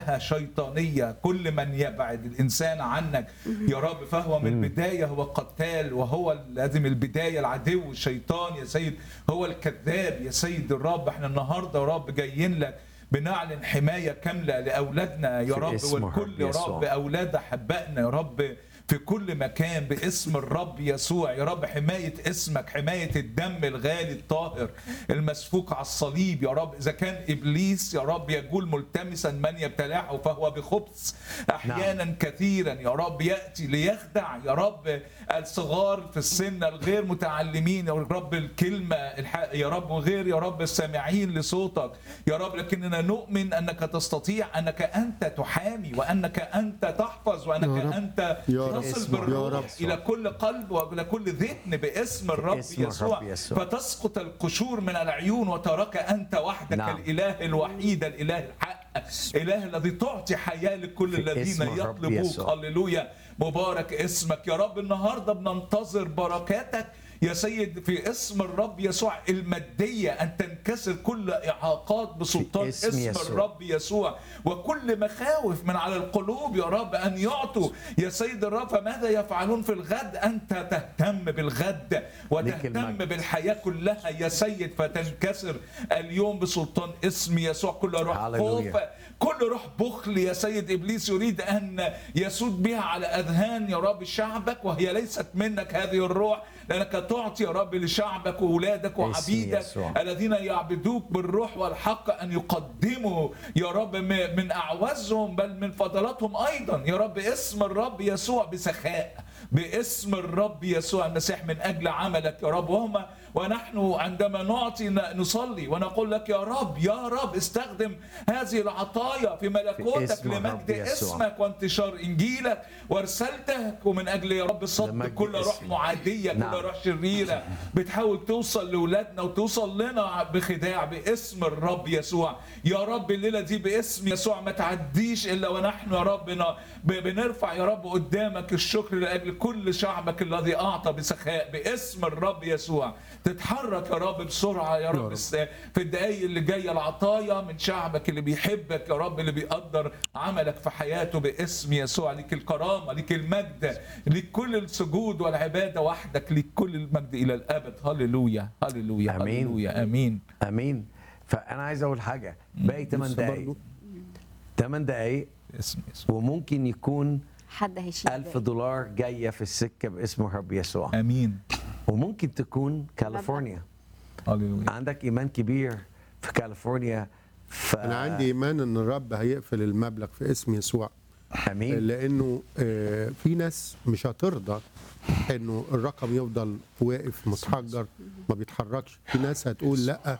شيطانية كل من يبعد الإنسان عنك يا رب فهو من البداية هو قتال وهو لازم البداية العدو الشيطان يا سيد هو الكذاب يا سيد الرب احنا النهاردة يا رب جايين لك بنعلن حماية كاملة لأولادنا يا في رب اسم والكل الرب يا يسوع. رب أولاد أحبائنا يا رب في كل مكان باسم الرب يسوع يا رب حماية اسمك حماية الدم الغالي الطاهر المسفوك على الصليب يا رب إذا كان إبليس يا رب يقول ملتمسا من يبتلعه فهو بخبث أحيانا نعم. كثيرا يا رب يأتي ليخدع يا رب الصغار في السن الغير متعلمين يا رب الكلمة الح- يا رب وغير يا رب السامعين لصوتك يا رب لكننا نؤمن أنك تستطيع أنك أنت تحامي وأنك أنت تحفظ يا وأنك رب. أنت يا رب. تصل اسم الرب بالروح يسوع. إلى كل قلب وإلى كل ذهن باسم الرب اسم الرب يسوع يسوع. فتسقط القشور من العيون وتراك أنت وحدك نعم. الإله الوحيد الإله الحق إله الذي تعطي حياة لكل في الذين اسم الرب يطلبوك يسوع. هللويا مبارك اسمك يا رب النهاردة بننتظر بركاتك يا سيد في اسم الرب يسوع المادية أن تنكسر كل إعاقات بسلطان اسم اسم, يسوع. الرب يسوع وكل مخاوف من على القلوب يا رب أن يعطوا يا سيد الرب فماذا يفعلون في الغد أنت تهتم بالغد وتهتم المجد. بالحياة كلها يا سيد فتنكسر اليوم بسلطان اسم يسوع كل روح هللويا. خوف كل روح بخل يا سيد ابليس يريد ان يسود بها على اذهان يا رب شعبك وهي ليست منك هذه الروح لانك تعطي يا رب لشعبك واولادك وعبيدك يسوع. الذين يعبدوك بالروح والحق ان يقدموا يا رب م- من اعوازهم بل من فضلاتهم ايضا يا رب اسم الرب يسوع بسخاء باسم الرب يسوع المسيح من اجل عملك يا رب وهم ونحن عندما نعطي ن- نصلي ونقول لك يا رب يا رب استخدم هذه العطايا في ملكوتك اسم الرب لمجد يسوع. اسمك وانتشار انجيلك ورسالتك ومن اجل يا رب صد لمجد كل روح اسمك. معاديه نعم. كل روح شريره بتحاول توصل لاولادنا وتوصل لنا بخداع باسم الرب يسوع يا رب الليله دي باسم يسوع ما تعديش الا ونحن يا ربنا ب- بنرفع يا رب قدامك الشكر لاجل كل شعبك الذي اعطى بسخاء باسم الرب يسوع تتحرك يا رب بسرعه يا رب رب. الس- في الدقايق اللي جايه العطايا من شعبك اللي بيحبك يا رب اللي بيقدر عملك في حياته باسم يسوع ليك الكرامه ليك المجد ليك كل السجود والعباده وحدك ليك كل المجد الى الابد هللويا هللويا آمين. هللويا امين امين فانا عايز اقول حاجه باقي 8 لسه دقائق برضو. 8 دقائق اسم يسوع وممكن يكون حد هيشيل ألف بالي. دولار جاية في السكة باسم الرب يسوع امين وممكن تكون كاليفورنيا هللويا عندك إيمان كبير في كاليفورنيا ف... انا عندي ايمان ان الرب هيقفل المبلغ في اسم يسوع أمين لانه آه، في ناس مش هترضى انه الرقم يفضل واقف متحجر ما بيتحركش في ناس هتقول لا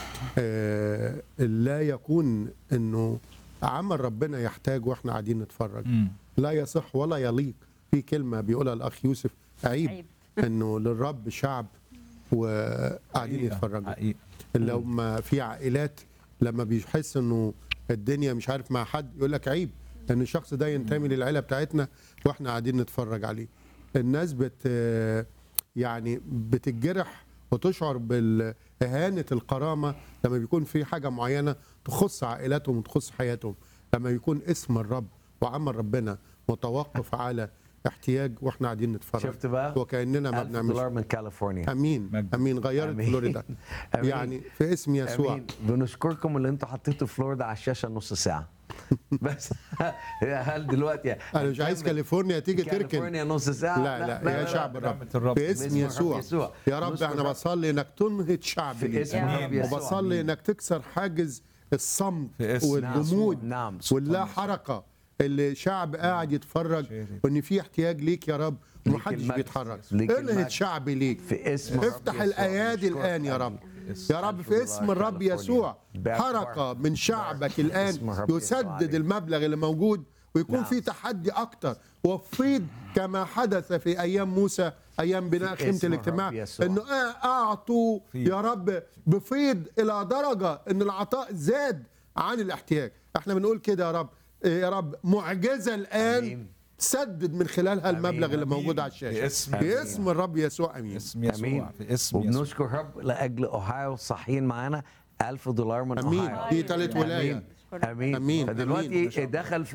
آه، لا يكون انه عمل ربنا يحتاج واحنا قاعدين نتفرج مم. لا يصح ولا يليق في كلمه بيقولها الاخ يوسف عيب, عيب. انه للرب شعب وقاعدين حقيقة، يتفرجوا حقيقة. لو ما في عائلات لما بيحس انه الدنيا مش عارف مع حد يقول لك عيب ان الشخص ده ينتمي للعيله بتاعتنا واحنا قاعدين نتفرج عليه الناس بت يعني بتتجرح وتشعر باهانه الكرامه لما بيكون في حاجه معينه تخص عائلاتهم وتخص حياتهم لما يكون اسم الرب وعمل ربنا متوقف على احتياج واحنا قاعدين نتفرج شفت بقى؟ وكاننا ما ألف بنعملش دولار من كاليفورنيا امين مجد. امين غيرت أمين. فلوريدا أمين. يعني في اسم يسوع أمين بنشكركم اللي انتوا حطيتوا فلوريدا على الشاشة نص ساعة بس هل دلوقتي انا مش عايز كاليفورنيا تيجي تركن كاليفورنيا نص ساعة لا لا, يا شعب الرب نعمة الرب. باسم باسم الرب يسوع يسوع. يا رب نشكر انا الرب. بصلي انك تنهض شعب في ليك. اسم آمين. الرب يسوع وبصلي انك تكسر حاجز الصمت في اسم والجمود نعم. واللا حركه اللي شعب قاعد يتفرج وان في احتياج ليك يا رب ومحدش المجد. بيتحرك ليك انهض المجد. شعبي ليك في اسم الرب افتح يسوع. الايادي نشكرك. الان يا رب يا رب ألف في اسم دولار الرب كاليفورنيا. يسوع باك حركه بارك. من شعبك اسم الان الرب يسوع يسدد عليك. المبلغ اللي موجود ويكون نعم. في تحدي اكتر وفيض كما حدث في ايام موسى ايام بناء في خيمه اسم الاجتماع الرب يسوع. انه آه اعطوا فيض. يا رب بفيض الى درجه ان العطاء زاد عن الاحتياج احنا بنقول كده يا رب إيه يا رب معجزه الان آمين. سدد من خلالها المبلغ اللي أمين. موجود على الشاشه باسم باسم الرب يسوع امين اسم يسوع امين في اسم يسوع وبنشكر رب لاجل اوهايو صحيين معانا 1000 دولار من امين اوهايو دي ثالث ولايه آمين. امين أمين. فدلوقتي أمين. دخل